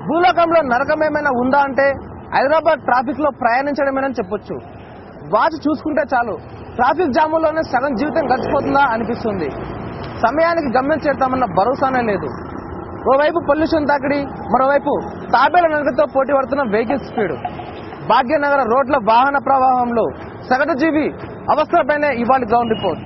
భూలోకంలో నరకం ఏమైనా ఉందా అంటే హైదరాబాద్ ట్రాఫిక్ లో ప్రయాణించడమేనని చెప్పొచ్చు వాచ్ చూసుకుంటే చాలు ట్రాఫిక్ జాముల్లోనే సగం జీవితం గడిచిపోతుందా అనిపిస్తుంది సమయానికి గమ్యం చేరుతామన్న భరోసానే లేదు ఓవైపు పొల్యూషన్ తాకిడి మరోవైపు తాబేల నగతో పోటీ పడుతున్న వెహికల్ స్పీడ్ భాగ్యనగర రోడ్ల వాహన ప్రవాహంలో సగటు జీవి అవస్థలపైనే ఇవాళ గ్రౌండ్ రిపోర్ట్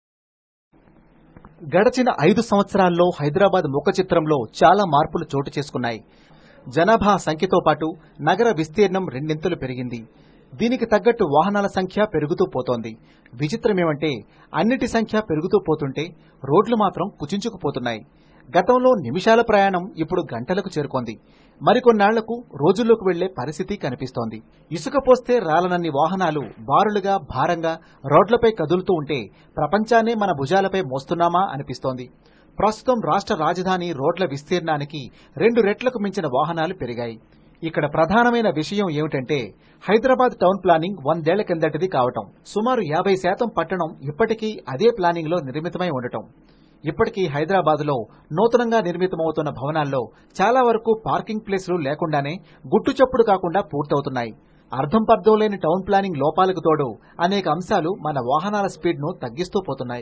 గడచిన ఐదు సంవత్సరాల్లో హైదరాబాద్ ముఖ చిత్రంలో చాలా మార్పులు చోటు చేసుకున్నాయి జనాభా సంఖ్యతో పాటు నగర విస్తీర్ణం రెండింతలు పెరిగింది దీనికి తగ్గట్టు వాహనాల సంఖ్య పెరుగుతూ పోతోంది విచిత్రమేమంటే అన్నిటి సంఖ్య పెరుగుతూ పోతుంటే రోడ్లు మాత్రం కుచించుకుపోతున్నాయి గతంలో నిమిషాల ప్రయాణం ఇప్పుడు గంటలకు చేరుకోంది మరికొన్నాళ్లకు రోజుల్లోకి వెళ్లే పరిస్థితి కనిపిస్తోంది ఇసుక పోస్తే రాలనన్ని వాహనాలు బారులుగా భారంగా రోడ్లపై కదులుతూ ఉంటే ప్రపంచాన్నే మన భుజాలపై మోస్తున్నామా అనిపిస్తోంది ప్రస్తుతం రాష్ట్ర రాజధాని రోడ్ల విస్తీర్ణానికి రెండు రెట్లకు మించిన వాహనాలు పెరిగాయి ఇక్కడ ప్రధానమైన విషయం ఏమిటంటే హైదరాబాద్ టౌన్ ప్లానింగ్ వందేళ్ల కిందటిది కావటం సుమారు యాభై శాతం పట్టణం ఇప్పటికీ అదే ప్లానింగ్ లో నిర్మితమై ఉండటం ఇప్పటికీ హైదరాబాద్ లో నూతనంగా నిర్మితమవుతున్న భవనాల్లో చాలా వరకు పార్కింగ్ ప్లేసులు లేకుండానే గుట్టుచప్పుడు కాకుండా పూర్తవుతున్నాయి అర్థం పర్థం లేని టౌన్ ప్లానింగ్ లోపాలకు తోడు అనేక అంశాలు మన వాహనాల స్పీడ్ ను తగ్గిస్తూ పోతున్నాయి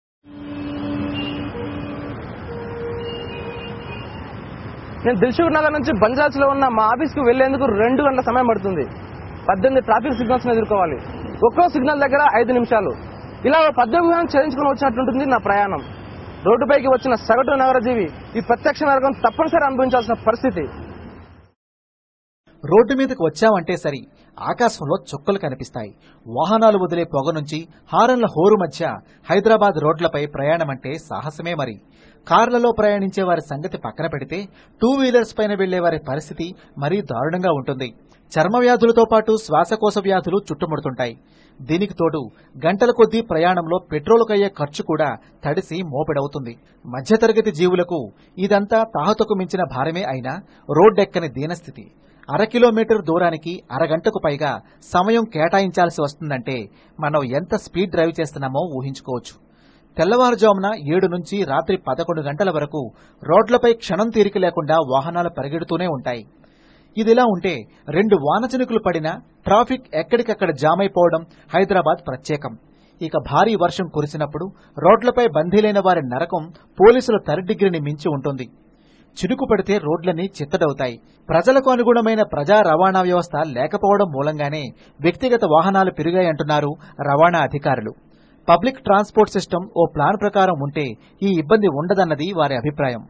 నేను దిల్షుక్ నగర్ నుంచి బంజాజ్ లో ఉన్న మా ఆఫీస్ కు వెళ్లేందుకు రెండు గంటల సమయం పడుతుంది పద్దెనిమిది ట్రాఫిక్ సిగ్నల్స్ ఎదుర్కోవాలి ఒక్కో సిగ్నల్ దగ్గర ఐదు నిమిషాలు ఇలా ఓ పద్దెనిమిది నిమిషాలు చేయించుకుని వచ్చినట్టుంటుంది నా ప్రయాణం రోడ్డుపైకి వచ్చిన సగటు నగర జీవి ఈ ప్రత్యక్ష నరకం తప్పనిసరి అనుభవించాల్సిన పరిస్థితి రోడ్డు మీదకు వచ్చామంటే సరి ఆకాశంలో చుక్కలు కనిపిస్తాయి వాహనాలు వదిలే పొగ నుంచి హారన్ల హోరు మధ్య హైదరాబాద్ రోడ్లపై ప్రయాణమంటే సాహసమే మరి కార్లలో ప్రయాణించే వారి సంగతి పక్కన పెడితే టూ వీలర్స్ పైన వెళ్లే వారి పరిస్థితి మరీ దారుణంగా ఉంటుంది చర్మ వ్యాధులతో పాటు శ్వాసకోశ వ్యాధులు చుట్టుముడుతుంటాయి దీనికి తోడు గంటల కొద్దీ ప్రయాణంలో పెట్రోలుకయ్యే ఖర్చు కూడా తడిసి మోపెడవుతుంది మధ్యతరగతి జీవులకు ఇదంతా తాహతకు మించిన భారమే అయినా రోడ్డెక్కని దీనస్థితి అర కిలోమీటర్ దూరానికి అరగంటకు పైగా సమయం కేటాయించాల్సి వస్తుందంటే మనం ఎంత స్పీడ్ డ్రైవ్ చేస్తున్నామో ఊహించుకోవచ్చు తెల్లవారుజామున ఏడు నుంచి రాత్రి పదకొండు గంటల వరకు రోడ్లపై క్షణం తీరిక లేకుండా వాహనాలు పరిగెడుతూనే ఉంటాయి ఇదిలా ఉంటే రెండు వానచినుకులు పడినా ట్రాఫిక్ ఎక్కడికక్కడ జామ్ అయిపోవడం హైదరాబాద్ ప్రత్యేకం ఇక భారీ వర్షం కురిసినప్పుడు రోడ్లపై బందీలైన వారి నరకం పోలీసుల తరిడిగ్రిని మించి ఉంటుంది చినుకు పడితే రోడ్లన్నీ చిత్తడవుతాయి ప్రజలకు అనుగుణమైన ప్రజా రవాణా వ్యవస్థ లేకపోవడం మూలంగానే వ్యక్తిగత వాహనాలు పెరిగాయంటున్నారు రవాణా అధికారులు పబ్లిక్ ట్రాన్స్పోర్ట్ సిస్టమ్ ఓ ప్లాన్ ప్రకారం ఉంటే ఈ ఇబ్బంది ఉండదన్నది వారి అభిప్రాయం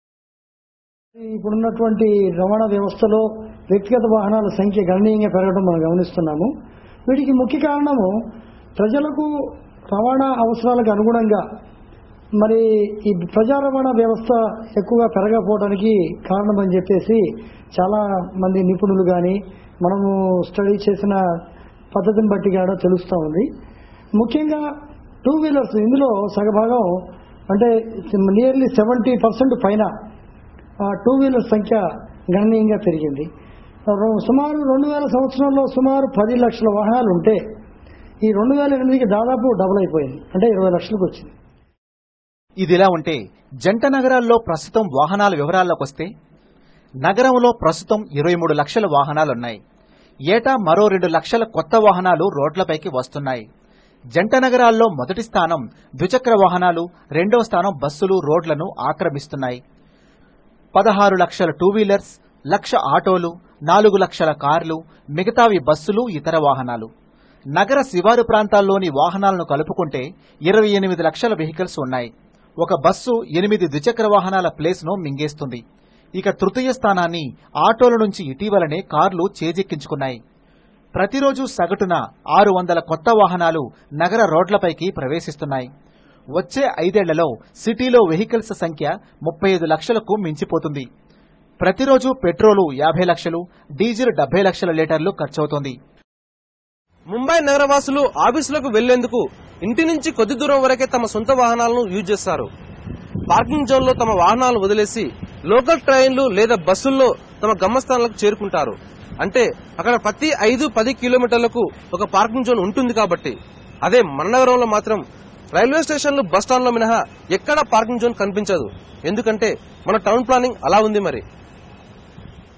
ఇప్పుడున్నటువంటి రవాణా వ్యవస్థలో వ్యక్తిగత వాహనాల సంఖ్య గణనీయంగా పెరగడం మనం గమనిస్తున్నాము వీటికి ముఖ్య కారణము ప్రజలకు రవాణా అవసరాలకు అనుగుణంగా మరి ఈ ప్రజా రవాణా వ్యవస్థ ఎక్కువగా పెరగకపోవడానికి కారణం అని చెప్పేసి చాలా మంది నిపుణులు కానీ మనము స్టడీ చేసిన పద్ధతిని బట్టి కూడా తెలుస్తూ ఉంది ముఖ్యంగా టూ వీలర్స్ ఇందులో సగభాగం అంటే నియర్లీ సెవెంటీ పర్సెంట్ పైన ఆ టూ వీలర్ సంఖ్య గణనీయంగా పెరిగింది రో- సుమారు రెండు వేల సంవత్సరంలో సుమారు పది లక్షల వాహనాలు ఉంటే ఈ రెండు వేల ఎనిమిదికి దాదాపు డబుల్ అయిపోయింది అంటే ఇరవై లక్షలకు వచ్చింది ఇదిలా ఉంటే జంట నగరాల్లో ప్రస్తుతం వాహనాల వివరాల్లోకొస్తే నగరంలో ప్రస్తుతం ఇరవై మూడు లక్షల వాహనాలున్నాయి ఏటా మరో రెండు లక్షల కొత్త వాహనాలు రోడ్లపైకి వస్తున్నాయి జంట నగరాల్లో మొదటి స్థానం ద్విచక్ర వాహనాలు రెండో స్థానం బస్సులు రోడ్లను ఆక్రమిస్తున్నాయి పదహారు లక్షల టూ వీలర్స్ లక్ష ఆటోలు నాలుగు లక్షల కార్లు మిగతావి బస్సులు ఇతర వాహనాలు నగర శివారు ప్రాంతాల్లోని వాహనాలను కలుపుకుంటే ఇరవై ఎనిమిది లక్షల వెహికల్స్ ఉన్నాయి ఒక బస్సు ఎనిమిది ద్విచక్ర వాహనాల ప్లేస్ను మింగేస్తుంది ఇక తృతీయ స్థానాన్ని ఆటోల నుంచి ఇటీవలనే కార్లు చేజెక్కించుకున్నాయి ప్రతిరోజు సగటున ఆరు వందల కొత్త వాహనాలు నగర రోడ్లపైకి ప్రవేశిస్తున్నాయి వచ్చే ఐదేళ్లలో సిటీలో వెహికల్స్ సంఖ్య ముప్పై ఐదు లక్షలకు మించిపోతుంది ప్రతిరోజు పెట్రోలు యాభై లక్షలు డీజిల్ డెబ్బై లక్షల లీటర్లు ఖర్చవుతోంది ముంబై నగరవాసులు ఆఫీసులకు వెళ్లేందుకు ఇంటి నుంచి కొద్ది దూరం వరకే తమ సొంత వాహనాలను యూజ్ చేస్తారు పార్కింగ్ జోన్ లో తమ వాహనాలను వదిలేసి లోకల్ ట్రైన్లు లేదా బస్సుల్లో తమ గమ్యస్థానాలకు చేరుకుంటారు అంటే అక్కడ ప్రతి ఐదు పది కిలోమీటర్లకు ఒక పార్కింగ్ జోన్ ఉంటుంది కాబట్టి అదే మన నగరంలో మాత్రం రైల్వే స్టేషన్లు బస్ స్టాండ్లో మినహా ఎక్కడా పార్కింగ్ జోన్ కనిపించదు ఎందుకంటే మన టౌన్ ప్లానింగ్ అలా ఉంది మరి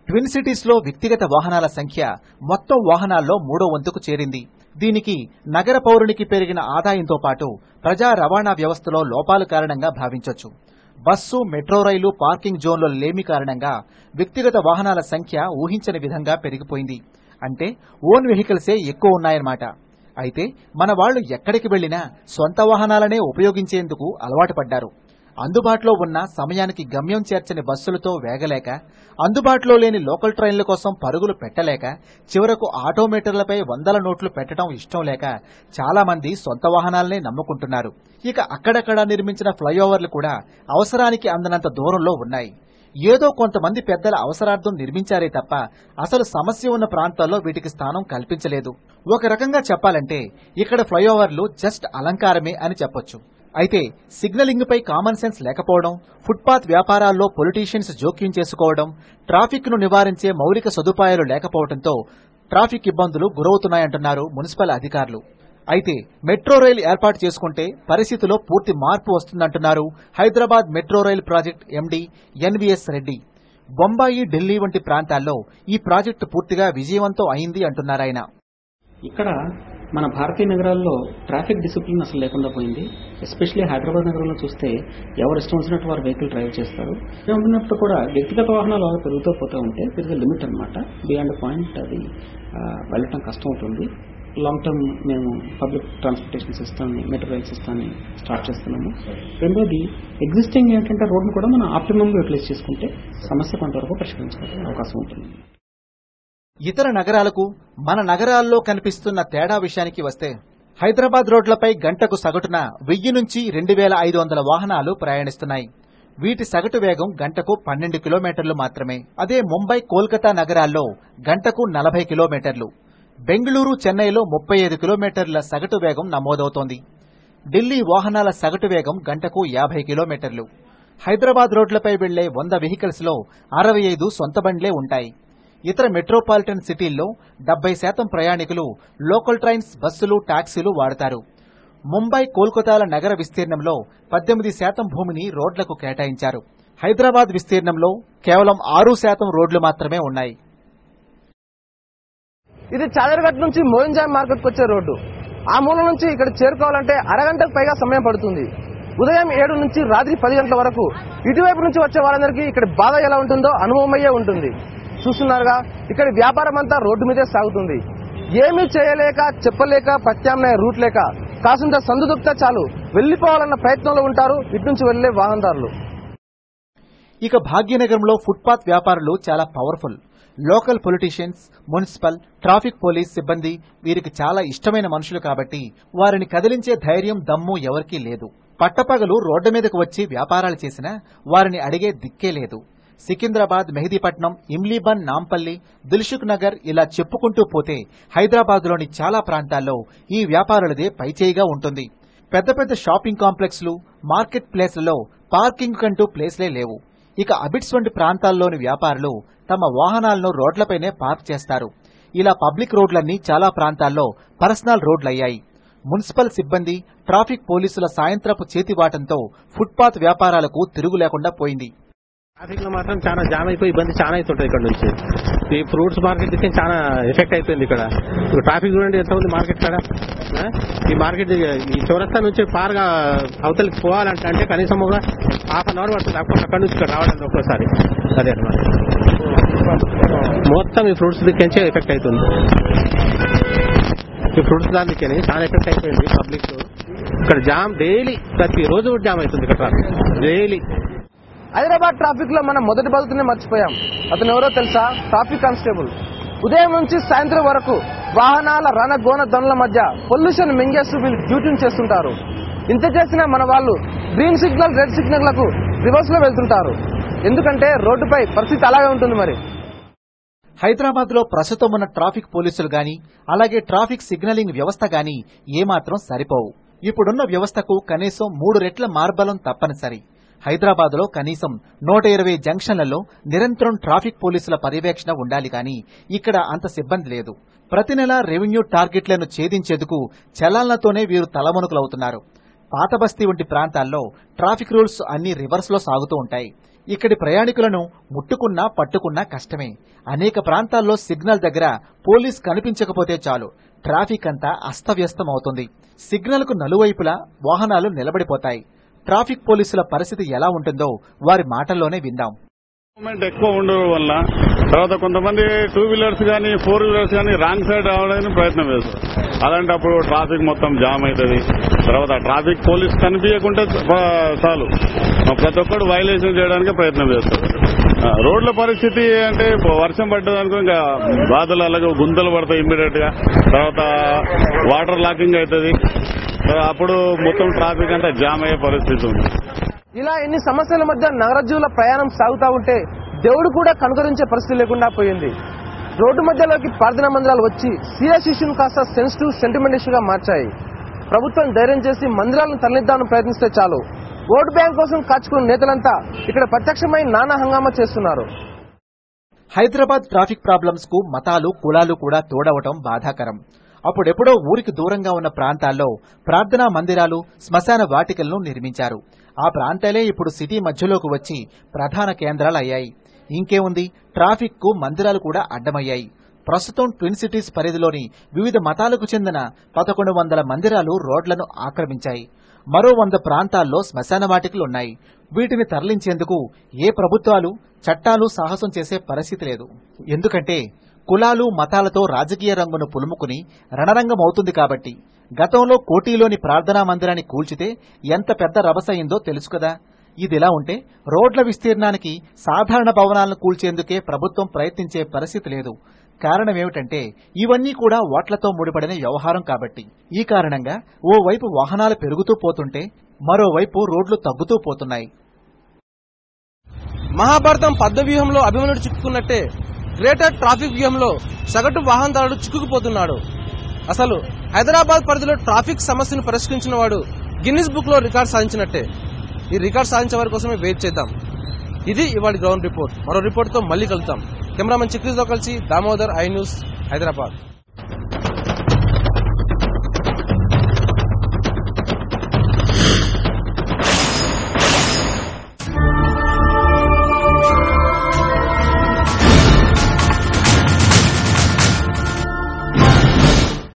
ట్విన్ సిటీస్ లో వ్యక్తిగత వాహనాల సంఖ్య మొత్తం వాహనాల్లో మూడో వంతుకు చేరింది దీనికి నగర పౌరునికి పెరిగిన ఆదాయంతో పాటు ప్రజా రవాణా వ్యవస్థలో లోపాల కారణంగా భావించొచ్చు బస్సు మెట్రో రైలు పార్కింగ్ జోన్ల లేమి కారణంగా వ్యక్తిగత వాహనాల సంఖ్య ఊహించని విధంగా పెరిగిపోయింది అంటే ఓన్ వెహికల్సే ఎక్కువ ఉన్నాయన్నమాట అయితే మన వాళ్లు ఎక్కడికి వెళ్లినా సొంత వాహనాలనే ఉపయోగించేందుకు అలవాటు పడ్డారు అందుబాటులో ఉన్న సమయానికి గమ్యం చేర్చని బస్సులతో వేగలేక అందుబాటులో లేని లోకల్ ట్రైన్ల కోసం పరుగులు పెట్టలేక చివరకు ఆటోమీటర్లపై వందల నోట్లు పెట్టడం ఇష్టం లేక చాలా మంది సొంత వాహనాలనే నమ్ముకుంటున్నారు ఇక అక్కడక్కడ నిర్మించిన ఫ్లైఓవర్లు కూడా అవసరానికి అందనంత దూరంలో ఉన్నాయి ఏదో కొంతమంది పెద్దల అవసరార్థం నిర్మించారే తప్ప అసలు సమస్య ఉన్న ప్రాంతాల్లో వీటికి స్థానం కల్పించలేదు ఒక రకంగా చెప్పాలంటే ఇక్కడ ఫ్లైఓవర్లు జస్ట్ అలంకారమే అని చెప్పొచ్చు అయితే సిగ్నలింగ్ పై కామన్ సెన్స్ లేకపోవడం ఫుట్పాత్ వ్యాపారాల్లో పొలిటీషియన్స్ జోక్యం చేసుకోవడం ట్రాఫిక్ ను నివారించే మౌలిక సదుపాయాలు లేకపోవడంతో ట్రాఫిక్ ఇబ్బందులు గురవుతున్నాయంటున్నారు మున్సిపల్ అధికారులు అయితే మెట్రో రైలు ఏర్పాటు చేసుకుంటే పరిస్థితిలో పూర్తి మార్పు వస్తుందంటున్నారు హైదరాబాద్ మెట్రో రైలు project MD NVS Reddy Bombay Delhi వంటి ప్రాంతాల్లో ఈ ప్రాజెక్టు పూర్తిగా విజయవంతం అయింది అంటున్నారాయన ఇక్కడ మన భారతీయ నగరాల్లో ట్రాఫిక్ డిసిప్లిన్ అసలు లేకుండా పోయింది ఎస్పెషల్లీ హైదరాబాద్ నగరంలో చూస్తే ఎవరు ఇష్టం వచ్చినట్టు వారు వెహికల్ డ్రైవ్ చేస్తారు ఉన్నప్పుడు కూడా వ్యక్తిగత వాహనాలు అలా పెరుగుతూ పోతూ ఉంటే తిరిగి లిమిట్ అనమాట బియాండ్ పాయింట్ అది ఆ, వెళ్ళటం కష్టం అవుతుంది లాంగ్ టర్మ్ మేము పబ్లిక్ ట్రాన్స్పోర్టేషన్ సిస్టమ్ని మెట్రో రైల్ సిస్టమ్ని స్టార్ట్ చేస్తున్నాము రెండోది ఎగ్జిస్టింగ్ ఏంటంటే రోడ్ను కూడా మనం ఆప్టిమంగా యూటిలైజ్ చేసుకుంటే సమస్య కొంతవరకు పరిష్కరించుకోవడానికి అవకాశం ఉంటుంది ఇతర నగరాలకు మన నగరాల్లో కనిపిస్తున్న తేడా విషయానికి వస్తే హైదరాబాద్ రోడ్లపై గంటకు సగటున వెయ్యి నుంచి రెండు వేల ఐదు వందల వాహనాలు ప్రయాణిస్తున్నాయి వీటి సగటు వేగం గంటకు పన్నెండు కిలోమీటర్లు మాత్రమే అదే ముంబై కోల్కతా నగరాల్లో గంటకు నలభై కిలోమీటర్లు బెంగళూరు చెన్నైలో ముప్పై ఐదు కిలోమీటర్ల సగటు వేగం నమోదవుతోంది ఢిల్లీ వాహనాల సగటు వేగం గంటకు యాభై కిలోమీటర్లు హైదరాబాద్ రోడ్లపై వెళ్లే వంద వెహికల్స్ లో అరవై ఐదు సొంత బండ్లే ఉంటాయి ఇతర మెట్రోపాలిటన్ సిటీల్లో డెబ్బై శాతం ప్రయాణికులు లోకల్ ట్రైన్స్ బస్సులు టాక్సీలు వాడతారు ముంబై కోల్కతాల నగర విస్తీర్ణంలో పద్దెనిమిది శాతం భూమిని రోడ్లకు కేటాయించారు హైదరాబాద్ విస్తీర్ణంలో కేవలం ఆరు శాతం రోడ్లు మాత్రమే ఉన్నాయి ఇది చాదర్ఘట్ నుంచి మోయిన్జాయ్ మార్కెట్కి వచ్చే రోడ్డు ఆ మూల నుంచి ఇక్కడ చేరుకోవాలంటే అరగంటకు పైగా సమయం పడుతుంది ఉదయం ఏడు నుంచి రాత్రి పది గంటల వరకు ఇటువైపు నుంచి వచ్చే వాళ్ళందరికీ ఇక్కడ బాధ ఎలా ఉంటుందో అనుభవమయ్యే ఉంటుంది చూస్తున్నారుగా ఇక్కడ వ్యాపారం అంతా రోడ్డు మీదే సాగుతుంది ఏమీ చేయలేక చెప్పలేక ప్రత్యామ్నాయ రూట్ లేక కాసుంత సందు దొక్కితే చాలు వెళ్లిపోవాలన్న ప్రయత్నంలో ఉంటారు ఇటు నుంచి వెళ్లే వాహనదారులు ఇక భాగ్యనగరంలో ఫుట్పాత్ వ్యాపారులు చాలా powerful local politicians municipal traffic police సిబ్బంది వీరికి చాలా ఇష్టమైన మనుషులు కాబట్టి వారిని కదిలించే ధైర్యం దమ్ము ఎవరికీ లేదు పట్టపగలు రోడ్డు మీదకు వచ్చి వ్యాపారాలు చేసినా వారిని అడిగే దిక్కే లేదు సికింద్రాబాద్ మెహదీపట్నం ఇమ్లీబన్ నాంపల్లి దిల్సుఖ్ నగర్ ఇలా చెప్పుకుంటూ పోతే హైదరాబాద్లోని చాలా ప్రాంతాల్లో ఈ వ్యాపారులదే పైచేయిగా ఉంటుంది పెద్ద పెద్ద షాపింగ్ కాంప్లెక్స్లు మార్కెట్ ప్లేస్లలో పార్కింగ్ కంటూ ప్లేస్లే లేవు ఇక అబిట్స్ వంటి ప్రాంతాల్లోని వ్యాపారులు తమ వాహనాలను రోడ్లపైనే పార్క్ చేస్తారు ఇలా పబ్లిక్ రోడ్లన్నీ చాలా ప్రాంతాల్లో పర్సనల్ రోడ్లయ్యాయి మున్సిపల్ సిబ్బంది ట్రాఫిక్ పోలీసుల సాయంత్రపు చేతివాటంతో ఫుట్పాత్ వ్యాపారాలకు తిరుగు లేకుండా పోయింది ట్రాఫిక్ లో మాత్రం చాలా జామ్ అయిపోయి ఇబ్బంది చాలా అవుతుంటది ఇక్కడ నుంచి ఈ ఫ్రూట్స్ మార్కెట్ కి చాలా ఎఫెక్ట్ అయిపోయింది ఇక్కడ ఇప్పుడు ట్రాఫిక్ చూడండి ఎంత ఉంది మార్కెట్ కాడ ఆ? ఈ మార్కెట్ ఈ చౌరస్తా నుంచి పార్గా అవతలికి పోవాలంటే అంటే కనీసం ఒక హాఫ్ అన్ అవర్ పడుతుంది అక్కడ అక్కడ నుంచి ఇక్కడ రావడానికి ఒక్కోసారి అదే అనమాట మొత్తం ఈ ఫ్రూట్స్ దిక్కించే ఎఫెక్ట్ అవుతుంది ఈ ఫ్రూట్స్ దాని దిక్కని చాలా ఎఫెక్ట్ అయిపోయింది పబ్లిక్ ఇక్కడ జామ్ డైలీ ప్రతి రోజు జామ్ అవుతుంది ఇక్కడ ట్రాఫిక్ డైలీ హైదరాబాద్ ట్రాఫిక్ లో మనం మొదటి బాధితునే మర్చిపోయాం అతను ఎవరో తెలుసా ట్రాఫిక్ కానిస్టేబుల్ ఉదయం నుంచి సాయంత్రం వరకు వాహనాల రణగోణ ధనుల మధ్య పొల్యూషన్ మింగేస్తూ వీళ్ళు డ్యూటీని చేస్తుంటారు ఇంత చేసినా మన వాళ్ళు గ్రీన్ సిగ్నల్ రెడ్ సిగ్నల్లకు రివర్స్ లో వెళ్తుంటారు ఎందుకంటే రోడ్డుపై పరిస్థితి అలాగే ఉంటుంది మరి హైదరాబాద్ లో ప్రస్తుతం ఉన్న ట్రాఫిక్ పోలీసులు గాని అలాగే ట్రాఫిక్ సిగ్నలింగ్ వ్యవస్థ గాని ఏమాత్రం సరిపోవు ఇప్పుడున్న వ్యవస్థకు కనీసం మూడు రెట్ల మార్బలం తప్పనిసరి హైదరాబాద్ లో కనీసం నూట ఇరవై జంక్షన్లలో నిరంతరం ట్రాఫిక్ పోలీసుల పర్యవేక్షణ ఉండాలి కానీ ఇక్కడ అంత సిబ్బంది లేదు ప్రతి నెల రెవెన్యూ టార్గెట్లను ఛేదించేందుకు చలాన్లతోనే వీరు తలమునకలవుతున్నారు పాతబస్తీ వంటి ప్రాంతాల్లో ట్రాఫిక్ రూల్స్ అన్ని రివర్స్ లో సాగుతూ ఉంటాయి ఇక్కడి ప్రయాణికులను ముట్టుకున్నా పట్టుకున్నా కష్టమే అనేక ప్రాంతాల్లో సిగ్నల్ దగ్గర పోలీస్ కనిపించకపోతే చాలు ట్రాఫిక్ అంతా అస్తవ్యస్తం అవుతుంది సిగ్నల్ కు నలువైపులా వాహనాలు నిలబడిపోతాయి ట్రాఫిక్ పోలీసుల పరిస్థితి ఎలా ఉంటుందో వారి మాటల్లోనే విందాం మూమెంట్ ఎక్కువ ఉండడం వల్ల తర్వాత కొంతమంది టూ వీలర్స్ కానీ ఫోర్ వీలర్స్ కానీ రాంగ్ సైడ్ రావడానికి ప్రయత్నం చేస్తారు అలాంటప్పుడు ట్రాఫిక్ మొత్తం జామ్ అవుతుంది తర్వాత ట్రాఫిక్ పోలీస్ కనిపించకుంటే ఆ, చాలు ప్రతి ఒక్కరు వైలేషన్ చేయడానికి ప్రయత్నం చేస్తారు ఆ, రోడ్ల పరిస్థితి అంటే ఇప్పుడు వర్షం పడ్డదనుకో ఇంకా బాధలు అలాగే గుంతలు పడతాయి ఇమ్మీడియట్ గా తర్వాత వాటర్ లాకింగ్ అవుతుంది అప్పుడు మొత్తం ట్రాఫిక్ అంతా జామ్ అయ్యే పరిస్థితి ఉంది ఇలా ఎన్ని సమస్యల మధ్య నగరజీవుల ప్రయాణం సాగుతా ఉంటే దేవుడు కూడా కనుగరించే పరిస్థితి లేకుండా పోయింది రోడ్డు మధ్యలోకి ప్రార్థనా మందిరాలు వచ్చి సీరియస్ ఇష్యూను కాస్త సెన్సిటివ్ సెంటిమెంట్ ఇష్యూగా మార్చాయి ప్రభుత్వం ధైర్యం చేసి మందిరాలను తరలిద్దామని ప్రయత్నిస్తే చాలు ఓటు బ్యాంక్ కోసం కాచుకున్న నేతలంతా ఇక్కడ ప్రత్యక్షమై నానా హంగామా చేస్తున్నారు హైదరాబాద్ ట్రాఫిక్ ప్రాబ్లమ్స్ కు మతాలు కులాలు కూడా తోడవటం బాధాకరం అప్పుడెప్పుడో ఊరికి దూరంగా ఉన్న ప్రాంతాల్లో ప్రార్థనా మందిరాలు శ్మశాన వాటికలను నిర్మించారు ఆ ప్రాంతాలే ఇప్పుడు సిటీ మధ్యలోకి వచ్చి ప్రధాన కేంద్రాలు అయ్యాయి ఇంకేముంది ట్రాఫిక్ కు మందిరాలు కూడా అడ్డమయ్యాయి ప్రస్తుతం ట్విన్ సిటీస్ పరిధిలోని వివిధ మతాలకు చెందిన పదకొండు వందల మందిరాలు రోడ్లను ఆక్రమించాయి మరో వంద ప్రాంతాల్లో శ్మశాన వాటికలు ఉన్నాయి వీటిని తరలించేందుకు ఏ ప్రభుత్వాలు చట్టాలు సాహసం చేసే పరిస్థితి లేదు ఎందుకంటే కులాలు మతాలతో రాజకీయ రంగును పులుముకుని రణరంగమవుతుంది కాబట్టి గతంలో కోటిలోని ప్రార్థనా మందిరాన్ని కూల్చితే ఎంత పెద్ద రభసయిందో తెలుసు కదా ఇదిలా ఉంటే రోడ్ల విస్తీర్ణానికి సాధారణ భవనాలను కూల్చేందుకే ప్రభుత్వం ప్రయత్నించే పరిస్థితి లేదు కారణమేమిటంటే ఇవన్నీ కూడా ఓట్లతో ముడిపడిన వ్యవహారం కాబట్టి ఈ కారణంగా ఓవైపు వాహనాలు పెరుగుతూ పోతుంటే మరోవైపు రోడ్లు తగ్గుతూ పోతున్నాయి మహాభారతం పద్మ వ్యూహంలో అభిమన్యుడు చిక్కుకున్నట్టే గ్రేటర్ ట్రాఫిక్ వ్యూహంలో సగటు వాహనదారుడు చిక్కుకుపోతున్నాడు అసలు హైదరాబాద్ పరిధిలో ట్రాఫిక్ సమస్యను పరిష్కరించిన వాడు గిన్నిస్ బుక్ లో రికార్డ్ సాధించినట్టే ఈ రికార్డ్ సాధించే వారి కోసమే వెయిట్ చేద్దాం ఇది ఇవాళ గ్రౌండ్ రిపోర్ట్ మరో రిపోర్ట్ తో మళ్ళీ కలుద్దాం కెమెరామెన్ చిక్రీస్ తో కలిసి దామోదర్ ఐ న్యూస్ హైదరాబాద్